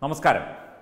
നമസ്കാരം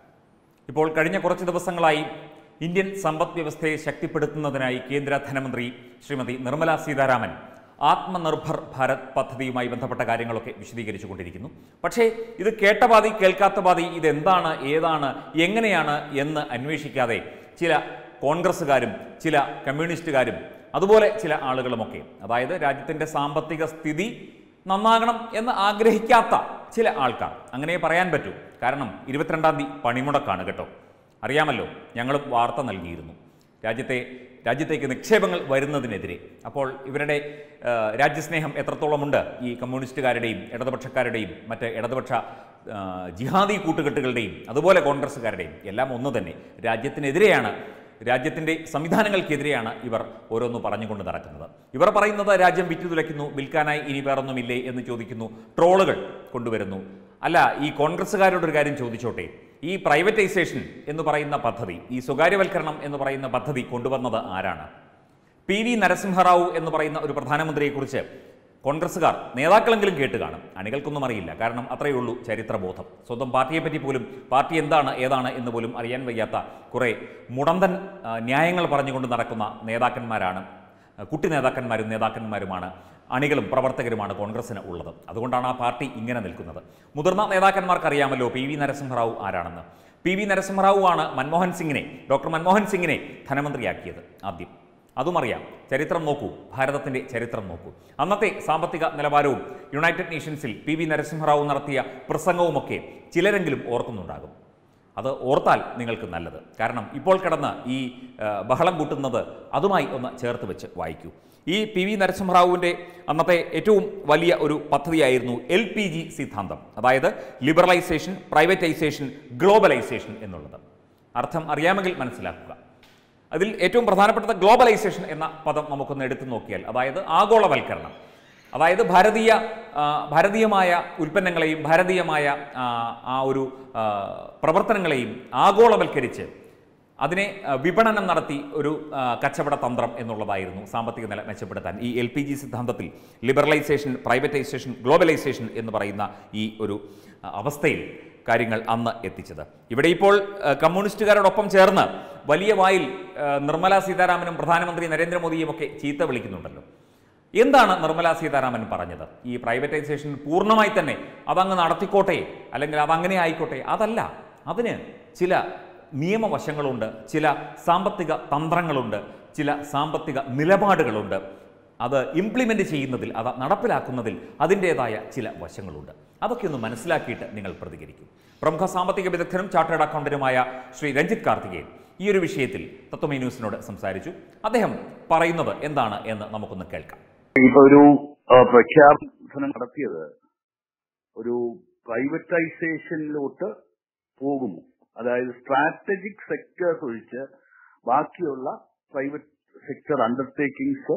ഇപ്പോൾ കഴിഞ്ഞ കുറച്ച് ദിവസങ്ങളായി ഇന്ത്യൻ സമ്പദ് വ്യവസ്ഥയെ ശക്തിപ്പെടുത്തുന്നതിനായി കേന്ദ്ര ധനമന്ത്രി ശ്രീമതി നിർമ്മല സീതാരാമൻ ആത്മനിർഭർ ഭാരത് പദ്ധതിയുമായി ബന്ധപ്പെട്ട കാര്യങ്ങളൊക്കെ വിശദീകരിച്ചു കൊണ്ടിരിക്കുന്നു പക്ഷേ ഇത് കേട്ട പാതി കേൾക്കാത്ത പാതി ഇതെന്താണ് ഏതാണ് എങ്ങനെയാണ് എന്ന് അന്വേഷിക്കാതെ ചില കോൺഗ്രസ്സുകാരും ചില കമ്മ്യൂണിസ്റ്റുകാരും അതുപോലെ ചില ആളുകളുമൊക്കെ അതായത് രാജ്യത്തിൻ്റെ സാമ്പത്തിക സ്ഥിതി നന്നാകണം എന്ന് ആഗ്രഹിക്കാത്ത ചില ആൾക്കാർ അങ്ങനെ പറയാൻ പറ്റൂ കാരണം ഇരുപത്തിരണ്ടാം തീയതി പണിമുടക്കാണ് കേട്ടോ അറിയാമല്ലോ ഞങ്ങളും വാർത്ത നൽകിയിരുന്നു രാജ്യത്തെ രാജ്യത്തേക്ക് നിക്ഷേപങ്ങൾ വരുന്നതിനെതിരെ അപ്പോൾ ഇവരുടെ ആ, രാജ്യസ്നേഹം എത്രത്തോളമുണ്ട് ഈ കമ്മ്യൂണിസ്റ്റുകാരുടെയും ഇടതുപക്ഷക്കാരുടെയും മറ്റ് ഇടതുപക്ഷ ആ, ജിഹാദി കൂട്ടുകെട്ടുകളുടെയും അതുപോലെ കോൺഗ്രസ്സുകാരുടെയും എല്ലാം ഒന്ന് തന്നെ രാജ്യത്തിനെതിരെയാണ് രാജ്യത്തിൻ്റെ സംവിധാനങ്ങൾക്കെതിരെയാണ് ഇവർ ഓരോന്ന് പറഞ്ഞുകൊണ്ട് നടക്കുന്നത് ഇവർ പറയുന്നത് രാജ്യം വിറ്റുതുലയ്ക്കുന്നു വിൽക്കാനായി ഇനി വേറൊന്നുമില്ലേ എന്ന് ചോദിക്കുന്നു ട്രോളുകൾ കൊണ്ടുവരുന്നു അല്ല ഈ കോൺഗ്രസ്സുകാരോട് ഒരു കാര്യം ചോദിച്ചോട്ടെ ഈ പ്രൈവറ്റൈസേഷൻ എന്ന് പറയുന്ന പദ്ധതി ഈ സ്വകാര്യവൽക്കരണം എന്ന് പറയുന്ന പദ്ധതി കൊണ്ടുവന്നത് ആരാണ് പി വി നരസിംഹറാവു എന്ന് പറയുന്ന ഒരു പ്രധാനമന്ത്രിയെക്കുറിച്ച് കോൺഗ്രസ്സുകാർ നേതാക്കളെങ്കിലും കേട്ട് കാണും അണികൾക്കൊന്നും അറിയില്ല കാരണം അത്രയേ ഉള്ളൂ ചരിത്രബോധം സ്വന്തം പാർട്ടിയെപ്പറ്റി പോലും പാർട്ടി എന്താണ് ഏതാണ് എന്ന് പോലും അറിയാൻ വയ്യാത്ത കുറേ മുടന്തൻ ആ, ന്യായങ്ങൾ പറഞ്ഞുകൊണ്ട് നടക്കുന്ന നേതാക്കന്മാരാണ് ആ, കുട്ടി നേതാക്കന്മാരും നേതാക്കന്മാരുമാണ് അണികളും പ്രവർത്തകരുമാണ് കോൺഗ്രസ്സിന് ഉള്ളത് അതുകൊണ്ടാണ് ആ പാർട്ടി ഇങ്ങനെ നിൽക്കുന്നത് മുതിർന്ന നേതാക്കന്മാർക്ക് അറിയാമല്ലോ പി വി നരസിംഹറാവു ആരാണെന്ന് പി വി നരസിംഹറാവു ആണ് മൻമോഹൻ സിംഗിനെ ഡോക്ടർ മൻമോഹൻ സിംഗിനെ ധനമന്ത്രിയാക്കിയത് ആദ്യം അതും അറിയാം ചരിത്രം നോക്കൂ ഭാരതത്തിന്റെ ചരിത്രം നോക്കൂ അന്നത്തെ സാമ്പത്തിക നിലവാരവും യുണൈറ്റഡ് നേഷൻസിൽ പി വി നരസിംഹറാവു നടത്തിയ പ്രസംഗവുമൊക്കെ ചിലരെങ്കിലും ഓർക്കുന്നുണ്ടാകും അത് ഓർത്താൽ നിങ്ങൾക്ക് നല്ലത് കാരണം ഇപ്പോൾ കിടന്ന് ഈ ആ, ബഹളം കൂട്ടുന്നത് അതുമായി ഒന്ന് ചേർത്ത് വെച്ച് വായിക്കൂ ഈ പി വി നരസിംഹറാവുവിൻ്റെ അന്നത്തെ ഏറ്റവും വലിയ ഒരു പദ്ധതിയായിരുന്നു എൽ പി ജി സിദ്ധാന്തം അതായത് ലിബറലൈസേഷൻ പ്രൈവറ്റൈസേഷൻ ഗ്ലോബലൈസേഷൻ എന്നുള്ളത് അർത്ഥം അറിയാമെങ്കിൽ മനസ്സിലാക്കുക അതിൽ ഏറ്റവും പ്രധാനപ്പെട്ടത് ഗ്ലോബലൈസേഷൻ എന്ന പദം നമുക്കൊന്ന് എടുത്തു നോക്കിയാൽ അതായത് ആഗോളവൽക്കരണം അതായത് ഭാരതീയ ആ, ഭാരതീയമായ ഉൽപ്പന്നങ്ങളെയും ഭാരതീയമായ ആ, ആ ഒരു ആ, പ്രവർത്തനങ്ങളെയും ആഗോളവൽക്കരിച്ച് അതിനെ ആ, വിപണനം നടത്തി ഒരു ആ, കച്ചവട തന്ത്രം എന്നുള്ളതായിരുന്നു സാമ്പത്തിക നില മെച്ചപ്പെടുത്താൻ ഈ എൽ പി ജി സിദ്ധാന്തത്തിൽ ലിബറലൈസേഷൻ പ്രൈവറ്റൈസേഷൻ ഗ്ലോബലൈസേഷൻ എന്ന് പറയുന്ന ഈ ഒരു ആ, അവസ്ഥയിൽ കാര്യങ്ങൾ അന്ന് എത്തിച്ചത് ഇവിടെ ഇപ്പോൾ ആ, കമ്മ്യൂണിസ്റ്റുകാരോടൊപ്പം ചേർന്ന് വലിയ വായിൽ ആ, നിർമ്മല സീതാരാമനും പ്രധാനമന്ത്രി നരേന്ദ്രമോദിയും ഒക്കെ ചീത്ത വിളിക്കുന്നുണ്ടല്ലോ എന്താണ് നിർമ്മല സീതാരാമൻ പറഞ്ഞത് ഈ പ്രൈവറ്റൈസേഷൻ പൂർണ്ണമായി തന്നെ അതങ്ങ് നടത്തിക്കോട്ടെ അല്ലെങ്കിൽ അതങ്ങനെ ആയിക്കോട്ടെ അതല്ല അതിന് ചില നിയമവശങ്ങളുണ്ട് ചില സാമ്പത്തിക തന്ത്രങ്ങളുണ്ട് ചില സാമ്പത്തിക നിലപാടുകളുണ്ട് അത് ഇംപ്ലിമെൻ്റ് ചെയ്യുന്നതിൽ അത് നടപ്പിലാക്കുന്നതിൽ അതിൻ്റേതായ ചില വശങ്ങളുണ്ട് അതൊക്കെ ഒന്ന് മനസ്സിലാക്കിയിട്ട് നിങ്ങൾ പ്രതികരിക്കും പ്രമുഖ സാമ്പത്തിക വിദഗ്ധനും ചാർട്ടേഡ് അക്കൗണ്ടന്റുമായ ശ്രീ രഞ്ജിത്ത് കാർത്തികേയൻ ഈ ഒരു വിഷയത്തിൽ തത്വമേ ന്യൂസിനോട് സംസാരിച്ചു അദ്ദേഹം പറയുന്നത് എന്താണ് എന്ന് നമുക്കൊന്ന് കേൾക്കാം ഇപ്പൊ ഒരു ആ, പ്രഖ്യാപനം നടത്തിയത് ഒരു പ്രൈവറ്റൈസേഷനിലോട്ട് പോകുമോ അതായത് സ്ട്രാറ്റജിക് സെക്ടേഴ്സ് ഒഴിച്ച് ബാക്കിയുള്ള private sector undertakings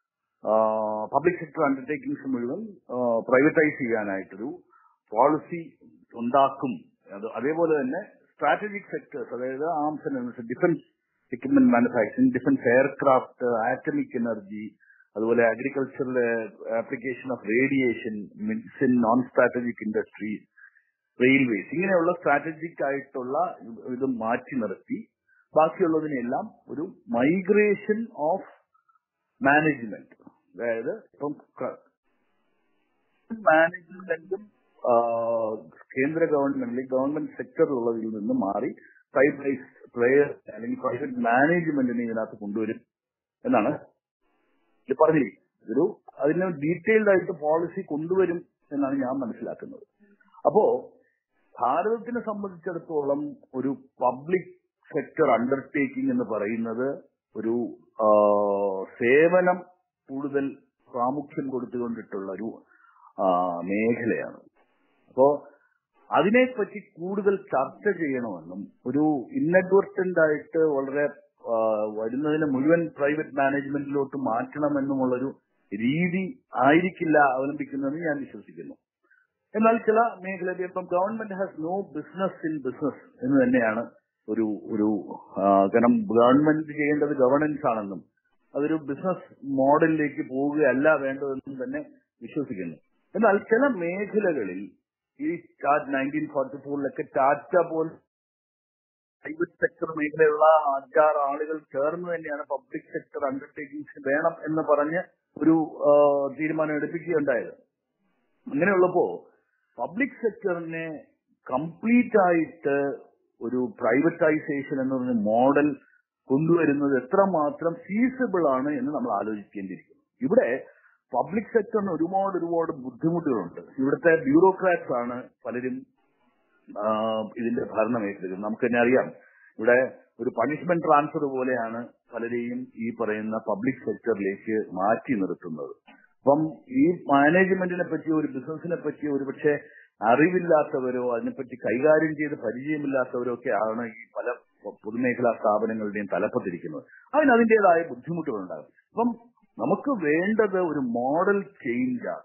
public sector undertakings മുഴുവൻ പ്രൈവറ്റൈസ് ചെയ്യാനായിട്ടൊരു പോളിസി ഉണ്ടാക്കും അത് അതേപോലെ തന്നെ സ്ട്രാറ്റജിക് സെക്ടേഴ്സ് അതായത് arms and defence equipment manufacturing defence aircraft atomic energy അതുപോലെ അഗ്രികൾച്ചറിലെ application of radiation medicine non strategic industry railways ഇങ്ങനെയുള്ള സ്ട്രാറ്റജിക് ആയിട്ടുള്ള ഇത് മാറ്റി നിർത്തി ബാക്കിയുള്ളതിനെല്ലാം ഒരു മൈഗ്രേഷൻ ഓഫ് മാനേജ്മെന്റ് അതായത് ഇപ്പം മാനേജ്മെന്റും കേന്ദ്ര ഗവൺമെന്റ് ഗവൺമെന്റ് സെക്ടറിലുള്ളതിൽ നിന്ന് മാറി പ്രൈവറ്റ് പ്ലെയർ അല്ലെങ്കിൽ പ്രൈവറ്റ് മാനേജ്മെന്റിനെ ഇതിനകത്ത് കൊണ്ടുവരും എന്നാണ് ഇത് പറഞ്ഞിരിക്കുന്നത് ഇതൊരു അതിന് ഡീറ്റെയിൽഡ് ആയിട്ട് പോളിസി കൊണ്ടുവരും എന്നാണ് ഞാൻ മനസ്സിലാക്കുന്നത് അപ്പോ ഭാരതത്തിനെ സംബന്ധിച്ചിടത്തോളം ഒരു പബ്ലിക് സെക്ടർ അണ്ടർടേക്കിംഗ് എന്ന് പറയുന്നത് ഒരു ആ, സേവനം കൂടുതൽ പ്രാമുഖ്യം കൊടുത്തുകൊണ്ടിട്ടുള്ള ഒരു ആ, മേഖലയാണ് അപ്പോ അതിനെപ്പറ്റി കൂടുതൽ ചർച്ച ചെയ്യണമെന്നും ഒരു ഇന്നഡ്വർട്ടന്റ് ആയിട്ട് വളരെ ആ, വരുന്നതിനെ മുഴുവൻ പ്രൈവറ്റ് മാനേജ്മെന്റിലോട്ട് മാറ്റണമെന്നുമുള്ളൊരു രീതി ആയിരിക്കില്ല അവലംബിക്കുന്നതെന്ന് ഞാൻ വിശ്വസിക്കുന്നു എന്നാൽ ചില മേഖലയിൽ ഇപ്പം government has no business in business എന്ന് തന്നെയാണ് ഒരു ഒരു ആ, കാരണം ഗവൺമെന്റ് ചെയ്യേണ്ടത് ഗവർണൻസ് ആണെന്നും അതൊരു ബിസിനസ് മോഡലിലേക്ക് പോവുകയല്ല വേണ്ടതെന്നും തന്നെ വിശ്വസിക്കുന്നു എന്നാൽ ചില മേഖലകളിൽ ഈ നയൻറ്റീൻ ഫോർട്ടി ഫോറിലൊക്കെ ടാറ്റ പോലെ പ്രൈവറ്റ് സെക്ടർ മേഖലയുള്ള അഞ്ചാറ് ആളുകൾ ചേർന്ന് തന്നെയാണ് പബ്ലിക് സെക്ടർ അണ്ടർടേക്കിങ്സ് വേണം എന്ന് പറഞ്ഞ് ഒരു ആ, തീരുമാനം എടുപ്പിക്കുകയുണ്ടായത് അങ്ങനെയുള്ളപ്പോ പബ്ലിക് സെക്ടറിനെ കംപ്ലീറ്റ് ആയിട്ട് ഒരു പ്രൈവറ്റൈസേഷൻ എന്ന് പറഞ്ഞ മോഡൽ കൊണ്ടുവരുന്നത് എത്രമാത്രം ഫീസിബിൾ ആണ് എന്ന് നമ്മൾ ആലോചിക്കേണ്ടിയിരിക്കുന്നു ഇവിടെ പബ്ലിക് സെക്ടറിന് ഒരുപാട് ഒരുപാട് ബുദ്ധിമുട്ടുകളുണ്ട് ഇവിടുത്തെ ബ്യൂറോക്രാറ്റ്സ് ആണ് പലരും ആ, ഇതിന്റെ ഭരണം ഏറ്റെടുക്കുന്നത് നമുക്ക് തന്നെ അറിയാം ഇവിടെ ഒരു പണിഷ്മെന്റ് ട്രാൻസ്ഫർ പോലെയാണ് പലരെയും ഈ പറയുന്ന പബ്ലിക് സെക്ടറിലേക്ക് മാറ്റി നിർത്തുന്നത് അപ്പം ഈ മാനേജ്മെന്റിനെ പറ്റിയോ ഒരു ബിസിനസിനെ പറ്റിയോ ഒരുപക്ഷെ അറിവില്ലാത്തവരോ അതിനെപ്പറ്റി കൈകാര്യം ചെയ്ത് പരിചയമില്ലാത്തവരോ ഒക്കെ ആണ് ഈ പല പൊതുമേഖലാ സ്ഥാപനങ്ങളുടെയും തലപ്പത്തിരിക്കുന്നത് അതിന് അതിന്റേതായ ബുദ്ധിമുട്ടുകളുണ്ടാകും അപ്പം നമുക്ക് വേണ്ടത് ഒരു മോഡൽ ചേഞ്ചാണ്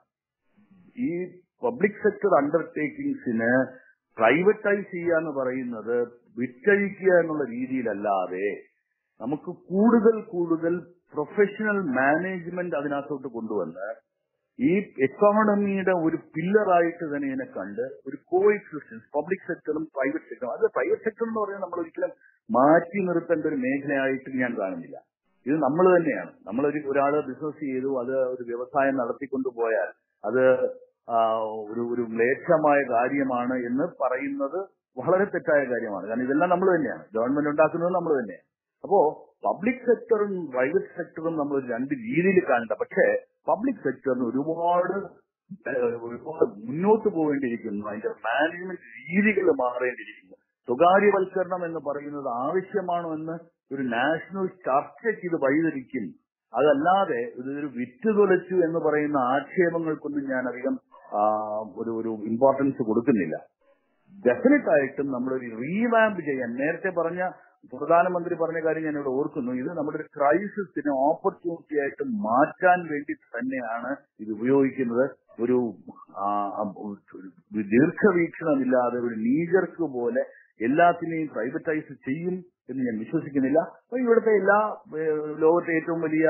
ഈ പബ്ലിക് സെക്ടർ അണ്ടർടേക്കിങ്സിന് പ്രൈവറ്റൈസ് ചെയ്യുക എന്ന് പറയുന്നത് വിറ്റഴിക്കുക എന്നുള്ള രീതിയിലല്ലാതെ നമുക്ക് കൂടുതൽ കൂടുതൽ പ്രൊഫഷണൽ മാനേജ്മെന്റ് അതിനകത്തോട്ട് കൊണ്ടുവന്ന് ഈ എക്കോണമിയുടെ ഒരു പില്ലറായിട്ട് തന്നെ ഇതിനെ കണ്ട് ഒരു കോ എക്സിസ്റ്റൻസ് പബ്ലിക് സെക്ടറും പ്രൈവറ്റ് സെക്ടറും അത് പ്രൈവറ്റ് സെക്ടർ എന്ന് പറയുന്നത് നമ്മൾ ഒരിക്കലും മാറ്റി നിർത്തേണ്ട ഒരു മേഖലയായിട്ട് ഞാൻ കാണുന്നില്ല ഇത് നമ്മൾ തന്നെയാണ് നമ്മൾ ഒരു ഒരാള് ബിസിനസ് ചെയ്തു അത് ഒരു വ്യവസായം നടത്തിക്കൊണ്ടു പോയാൽ അത് ആ, ഒരു ഒരു മ്ലേച്ഛമായ കാര്യമാണ് എന്ന് പറയുന്നത് വളരെ തെറ്റായ കാര്യമാണ് കാരണം ഇതെല്ലാം നമ്മൾ തന്നെയാണ് ഗവൺമെന്റ് ഉണ്ടാക്കുന്നത് നമ്മൾ തന്നെയാണ് അപ്പോ പബ്ലിക് സെക്ടറും പ്രൈവറ്റ് സെക്ടറും നമ്മൾ രണ്ട് രീതിയിൽ കാണണ്ട പക്ഷേ പബ്ലിക് സെക്ടറിന് ഒരുപാട് ഏഹ്, ഒരുപാട് മുന്നോട്ട് പോകേണ്ടിയിരിക്കുന്നു അതിന്റെ മാനേജ്മെന്റ് രീതികൾ മാറേണ്ടിയിരിക്കുന്നു സ്വകാര്യവൽക്കരണം എന്ന് പറയുന്നത് ആവശ്യമാണോ എന്ന് ഒരു നാഷണൽ ചർച്ചയ്ക്ക് ഇത് വഴിതെളിക്കും അതല്ലാതെ ഇതൊരു വിറ്റുതൊലച്ചു എന്ന് പറയുന്ന ആക്ഷേപങ്ങൾക്കൊന്നും ഞാൻ അധികം ആ, ഒരു ഒരു ഇമ്പോർട്ടൻസ് കൊടുക്കുന്നില്ല ഡെഫിനറ്റ് ആയിട്ടും നമ്മളൊരു റീവാമ്പ് ചെയ്യാൻ നേരത്തെ പറഞ്ഞ പ്രധാനമന്ത്രി പറഞ്ഞ കാര്യം ഞാൻ ഇവിടെ ഓർക്കുന്നു ഇത് നമ്മുടെ ഒരു ക്രൈസിസിനെ ഓപ്പർച്യൂണിറ്റി ആയിട്ട് മാറ്റാൻ വേണ്ടി തന്നെയാണ് ഇത് ഉപയോഗിക്കുന്നത് ഒരു ആ, ഒരു ദീർഘവീക്ഷണമില്ലാതെ ഒരു നീജർക്ക് പോലെ എല്ലാത്തിനെയും പ്രൈവറ്റൈസ് ചെയ്യും എന്ന് ഞാൻ വിശ്വസിക്കുന്നില്ല അപ്പൊ ഇവിടുത്തെ എല്ലാ ഏഹ്, ലോകത്തെ ഏറ്റവും വലിയ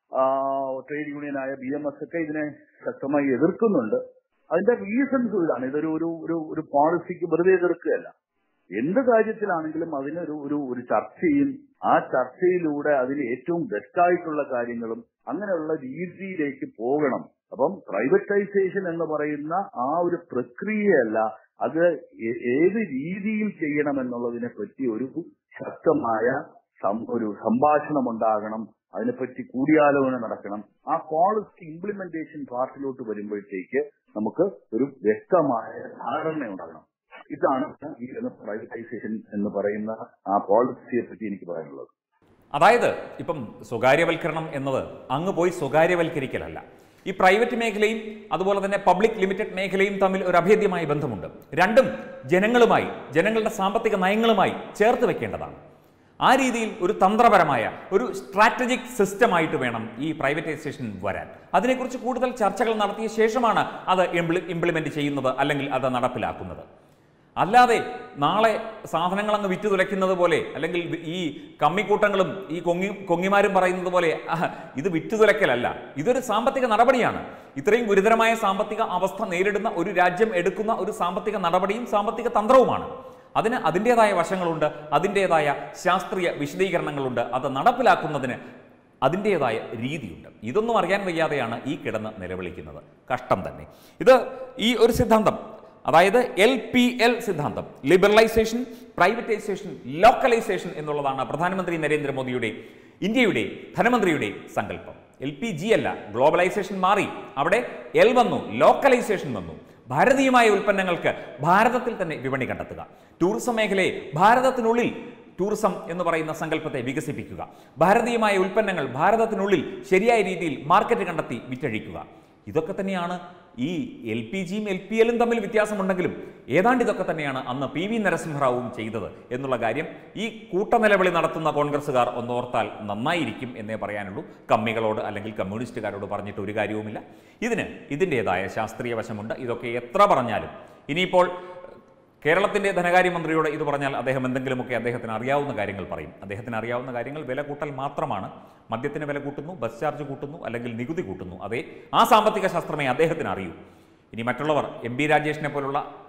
ട്രേഡ് യൂണിയനായ ബി എം എസ് ഒക്കെ ഇതിനെ ശക്തമായി എതിർക്കുന്നുണ്ട് അതിന്റെ റീസൺസ് ഇതാണ് ഇതൊരു ഒരു ഒരു ഒരു പോളിസിക്ക് വെറുതെ എതിർക്കുകയല്ല എന്ത് കാര്യത്തിലാണെങ്കിലും അതിനൊരു ഒരു ഒരു ചർച്ചയും ആ ചർച്ചയിലൂടെ അതിന് ഏറ്റവും ബെസ്റ്റ് ആയിട്ടുള്ള കാര്യങ്ങളും അങ്ങനെയുള്ള രീതിയിലേക്ക് പോകണം അപ്പം പ്രൈവറ്റൈസേഷൻ എന്ന് പറയുന്ന ആ ഒരു പ്രക്രിയയല്ല അത് ഏ- ഏത് രീതിയിൽ ചെയ്യണം എന്നുള്ളതിനെ പറ്റി ഒരു ശക്തമായ സം- ഒരു സംഭാഷണം ഉണ്ടാകണം അതിനെപ്പറ്റി കൂടിയാലോചന നടക്കണം ആ പോളിസി ഇംപ്ലിമെന്റേഷൻ പാർട്ടിലോട്ട് വരുമ്പോഴത്തേക്ക് നമുക്ക് ഒരു വ്യക്തമായ ധാരണ ഉണ്ടാകണം ഇതാണ് ഈ പ്രൈവറ്റൈസേഷൻ എന്ന് പറയുന്ന ആ പോളിസിയെ പറ്റി എനിക്ക് പറയാനുള്ളത് അതായത് ഇപ്പം സ്വകാര്യവൽക്കരണം എന്നത് അങ്ങ് പോയി സ്വകാര്യവൽക്കരിക്കലല്ല ഈ പ്രൈവറ്റ് മേഖലയും അതുപോലെ തന്നെ പബ്ലിക് ലിമിറ്റഡ് മേഖലയും തമ്മിൽ ഒരു അഭേദ്യമായ ബന്ധമുണ്ട് രണ്ടും ജനങ്ങളുമായി ജനങ്ങളുടെ സാമ്പത്തിക നയങ്ങളുമായി ചേർത്ത് വെക്കേണ്ടതാണ് ആ രീതിയിൽ ഒരു തന്ത്രപരമായ ഒരു സ്ട്രാറ്റജിക് സിസ്റ്റമായിട്ട് വേണം ഈ പ്രൈവറ്റൈസേഷൻ വരാൻ അതിനെക്കുറിച്ച് കൂടുതൽ ചർച്ചകൾ നടത്തിയ ശേഷമാണ് അത് ഇംപ്ലിമെന്റ് ചെയ്യുന്നത് അല്ലെങ്കിൽ അത് നടപ്പിലാക്കുന്നത് അല്ലാതെ നാളെ സാധനങ്ങൾ അങ്ങ് വിറ്റു തുലയ്ക്കുന്നത് പോലെ അല്ലെങ്കിൽ ഈ കമ്മിക്കൂട്ടങ്ങളും ഈ കൊങ്ങി കൊങ്ങിമാരും പറയുന്നത് പോലെ "ആഹ്, ഇത് വിറ്റു തുലയ്ക്കലല്ല ഇതൊരു സാമ്പത്തിക നടപടിയാണ് ഇത്രയും ഗുരുതരമായ സാമ്പത്തിക അവസ്ഥ നേരിടുന്ന ഒരു രാജ്യം എടുക്കുന്ന ഒരു സാമ്പത്തിക നടപടിയും സാമ്പത്തിക തന്ത്രവുമാണ് അതിന് അതിൻ്റെതായ വശങ്ങളുണ്ട് അതിൻ്റെതായ ശാസ്ത്രീയ വിശദീകരണങ്ങളുണ്ട് അത് നടപ്പിലാക്കുന്നതിന് അതിൻ്റെതായ രീതിയുണ്ട് ഇതൊന്നും അറിയാൻ വയ്യാതെയാണ് ഈ കിടന്ന് നിലവിളിക്കുന്നത് കഷ്ടം തന്നെ ഇത് ഈ ഒരു സിദ്ധാന്തം അതായത് എൽ പി എൽ സിദ്ധാന്തം ലിബറലൈസേഷൻ പ്രൈവറ്റൈസേഷൻ ലോക്കലൈസേഷൻ എന്നുള്ളതാണ് പ്രധാനമന്ത്രി നരേന്ദ്രമോദിയുടെ ഇന്ത്യയുടെ ധനമന്ത്രിയുടെ സങ്കല്പം എൽ പി ജി അല്ല ഗ്ലോബലൈസേഷൻ മാറി അവിടെ എൽ വന്നു ലോക്കലൈസേഷൻ വന്നു ഭാരതീയമായ ഉൽപ്പന്നങ്ങൾക്ക് ഭാരതത്തിൽ തന്നെ വിപണി കണ്ടെത്തുക ടൂറിസം മേഖലയെ ഭാരതത്തിനുള്ളിൽ ടൂറിസം എന്ന് പറയുന്ന സങ്കല്പത്തെ വികസിപ്പിക്കുക ഭാരതീയമായ ഉൽപ്പന്നങ്ങൾ ഭാരതത്തിനുള്ളിൽ ശരിയായ രീതിയിൽ മാർക്കറ്റ് കണ്ടെത്തി വിറ്റഴിക്കുക ഇതൊക്കെ തന്നെയാണ് ഈ എൽ പി ജിയും എൽ പി എല്ലും തമ്മിൽ വ്യത്യാസമുണ്ടെങ്കിലും ഏതാണ്ട് ഇതൊക്കെ തന്നെയാണ് അന്ന് പി വി നരസിംഹറാവുവും ചെയ്തത് എന്നുള്ള കാര്യം ഈ കൂട്ടനിലവിളി നടത്തുന്ന കോൺഗ്രസ്സുകാർ ഒന്നോർത്താൽ നന്നായിരിക്കും എന്നേ പറയാനുള്ളൂ കമ്മികളോട് അല്ലെങ്കിൽ കമ്മ്യൂണിസ്റ്റുകാരോട് പറഞ്ഞിട്ട് ഒരു കാര്യവുമില്ല ഇതിന് ഇതിൻ്റെതായ ശാസ്ത്രീയ വശമുണ്ട് ഇതൊക്കെ എത്ര പറഞ്ഞാലും ഇനിയിപ്പോൾ കേരളത്തിന്റെ ധനകാര്യമന്ത്രിയോട് ഇത് പറഞ്ഞാൽ അദ്ദേഹം എന്തെങ്കിലുമൊക്കെ അദ്ദേഹത്തിന് അറിയാവുന്ന കാര്യങ്ങൾ പറയും അദ്ദേഹത്തിന് അറിയാവുന്ന കാര്യങ്ങൾ വില കൂട്ടൽ മാത്രമാണ് മദ്യത്തിന് വില കൂട്ടുന്നു ബസ് ചാർജ് കൂട്ടുന്നു അല്ലെങ്കിൽ നികുതി കൂട്ടുന്നു അതെ ആ സാമ്പത്തിക ശാസ്ത്രമേ അദ്ദേഹത്തിന് അറിയൂ ഇനി മറ്റുള്ളവർ എം ബി രാജേഷിനെ പോലുള്ള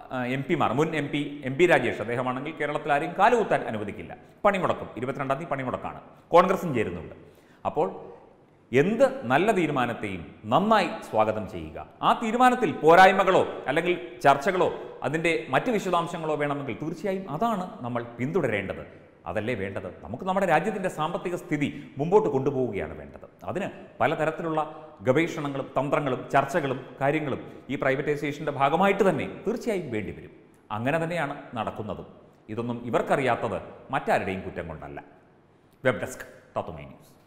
എം പിമാർ മുൻ M P M P Rajesh അദ്ദേഹമാണെങ്കിൽ കേരളത്തിൽ ആരെയും കാലുകുത്താൻ അനുവദിക്കില്ല പണിമുടക്കും ഇരുപത്തിരണ്ടാം തീയതി പണിമുടക്കാണ് കോൺഗ്രസും ചേരുന്നുണ്ട് അപ്പോൾ എന്ത് നല്ല തീരുമാനത്തെയും നന്നായി സ്വാഗതം ചെയ്യുക ആ തീരുമാനത്തിൽ പോരായ്മകളോ അല്ലെങ്കിൽ ചർച്ചകളോ അതിൻ്റെ മറ്റ് വിശദാംശങ്ങളോ വേണമെങ്കിൽ തീർച്ചയായും അതാണ് നമ്മൾ പിന്തുടരേണ്ടത് അതല്ലേ വേണ്ടത് നമുക്ക് നമ്മുടെ രാജ്യത്തിൻ്റെ സാമ്പത്തിക സ്ഥിതി മുമ്പോട്ട് കൊണ്ടുപോവുകയാണ് വേണ്ടത് അതിന് പലതരത്തിലുള്ള ഗവേഷണങ്ങളും തന്ത്രങ്ങളും ചർച്ചകളും കാര്യങ്ങളും ഈ പ്രൈവറ്റൈസേഷൻ്റെ ഭാഗമായിട്ട് തന്നെ തീർച്ചയായും വേണ്ടിവരും അങ്ങനെ തന്നെയാണ് നടക്കുന്നതും ഇതൊന്നും ഇവർക്കറിയാത്തത് മറ്റാരുടെയും കുറ്റം കൊണ്ടല്ല വെബ് ഡെസ്ക് തത്വമൈ ന്യൂസ്